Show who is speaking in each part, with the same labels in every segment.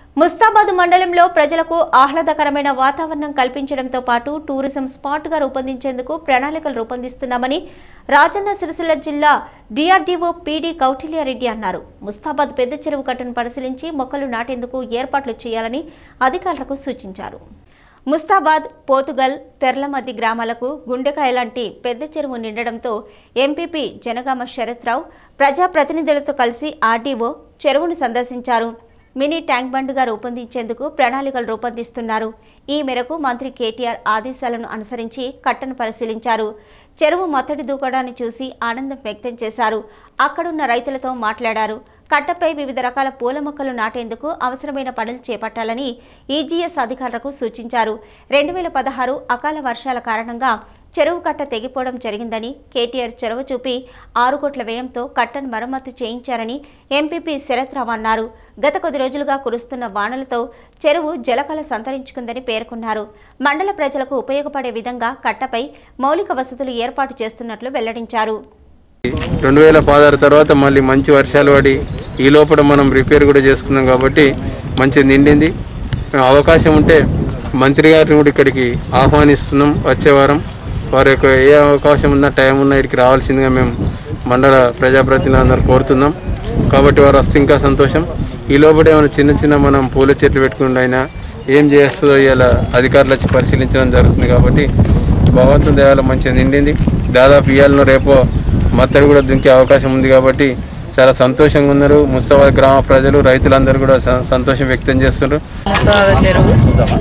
Speaker 1: ముస్తాబాద్ మండలంలో ప్రజలకు ఆహ్లాదకరమైన వాతావరణం కల్పించడంతో పాటు టూరిజం స్పాట్గా రూపొందించేందుకు ప్రణాళికలు రూపొందిస్తున్నామని రాజన్న సిరిసిల్ల జిల్లా డిఆర్డీఓ పీడీ కౌటిల్యారెడ్డి అన్నారు ముస్తాబాద్ పెద్ద చెరువు కట్టును పరిశీలించి మొక్కలు నాటేందుకు ఏర్పాట్లు చేయాలని అధికారులకు సూచించారు ముస్తాబాద్ పోతుగల్ తెర్లమద్ది గ్రామాలకు గుండెకాయ లాంటి పెద్ద చెరువు నిండడంతో ఎంపీపీ జనగామ శరత్రావు ప్రజాప్రతినిధులతో కలిసి ఆర్డీఓ చెరువును సందర్శించారు మినీ ట్యాంక్ బండ్గా రూపొందించేందుకు ప్రణాళికలు రూపొందిస్తున్నారు ఈ మేరకు మంత్రి కేటీఆర్ ఆదేశాలను అనుసరించి కట్టను పరిశీలించారు చెరువు మొత్తటి దూకడాన్ని చూసి ఆనందం వ్యక్తం చేశారు అక్కడున్న రైతులతో మాట్లాడారు కట్టపై వివిధ రకాల పూల మొక్కలు నాటేందుకు అవసరమైన పనులు చేపట్టాలని ఈజీఎస్ అధికారులకు సూచించారు రెండు వేల పదహారు అకాల వర్షాల కారణంగా చెరువు కట్ట తెగిపోవడం జరిగిందని కేటీఆర్ చొరవ చూపి ఆరు కోట్ల వ్యయంతో కట్టను మరమ్మతు చేయించారని ఎంపీపీ శరత్రావు అన్నారు గత కొద్ది రోజులుగా కురుస్తున్న వానలతో చెరువు జలకళ సంతరించుకుందని పేర్కొన్నారు మండల ప్రజలకు ఉపయోగపడే విధంగా కట్టపై మౌలిక వసతులు ఏర్పాటు చేస్తున్నట్లు వెల్లడించారు
Speaker 2: రెండు వేల పదహారు తర్వాత మళ్ళీ మంచి వర్షాలు పడి ఈ లోపల మనం రిపేర్ కూడా చేసుకున్నాం కాబట్టి మంచి నిండింది అవకాశం ఉంటే మంత్రి గారిని కూడా ఇక్కడికి ఆహ్వానిస్తున్నాం వచ్చే వారం వారి యొక్క ఏ అవకాశం ఉన్నా టైం ఉన్నా ఇక్కడికి రావాల్సిందిగా మేము మండల ప్రజాప్రతినిధులందరూ కోరుతున్నాం కాబట్టి వారు వస్తే ఇంకా సంతోషం ఈ లోపల ఏమైనా చిన్న చిన్న మనం పూల చెట్లు పెట్టుకుంటూ అయినా ఏం చేస్తుందో ఇలా అధికారులు వచ్చి పరిశీలించడం జరుగుతుంది కాబట్టి భగవంతుని దేవాల మంచిగా నిండింది దాదాపు ఇవాళ రేపో మత్తడి కూడా దుంకే అవకాశం ఉంది కాబట్టి చాలా సంతోషంగా ఉన్నారు ముస్తాబాద్ గ్రామ ప్రజలు రైతులందరూ కూడా స- సంతోషం వ్యక్తం చేస్తున్నారు
Speaker 3: ముస్తాబాద్ చెరువు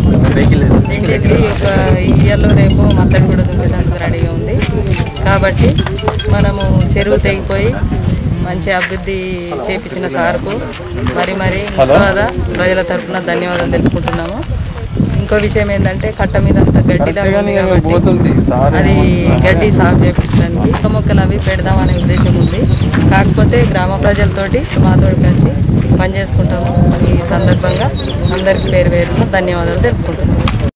Speaker 3: ఇంటికి ఒక ఇయ్యలో రేపు మత్తడి కూడా దుంపేదానికి రెడీగా ఉంది కాబట్టి మనము చెరువు తెగిపోయి మంచి అభివృద్ధి చేపించిన సార్కు మరి మరి ముస్తాబాద్ ప్రజల తరఫున ధన్యవాదాలు తెలుపుకుంటున్నాము ఇంకో విషయం ఏంటంటే కట్ట మీద అంతా గడ్డిలాగా ఉంది కాబట్టి అది గడ్డి సాగు చేపించడానికి ఒక మొక్కలు అవి పెడదామనే ఉద్దేశం ఉంది కాకపోతే గ్రామ ప్రజలతోటి మాతో కలిసి పనిచేసుకుంటాము ఈ సందర్భంగా అందరికీ పేరు పేరున ధన్యవాదాలు తెలుపుకుంటున్నాము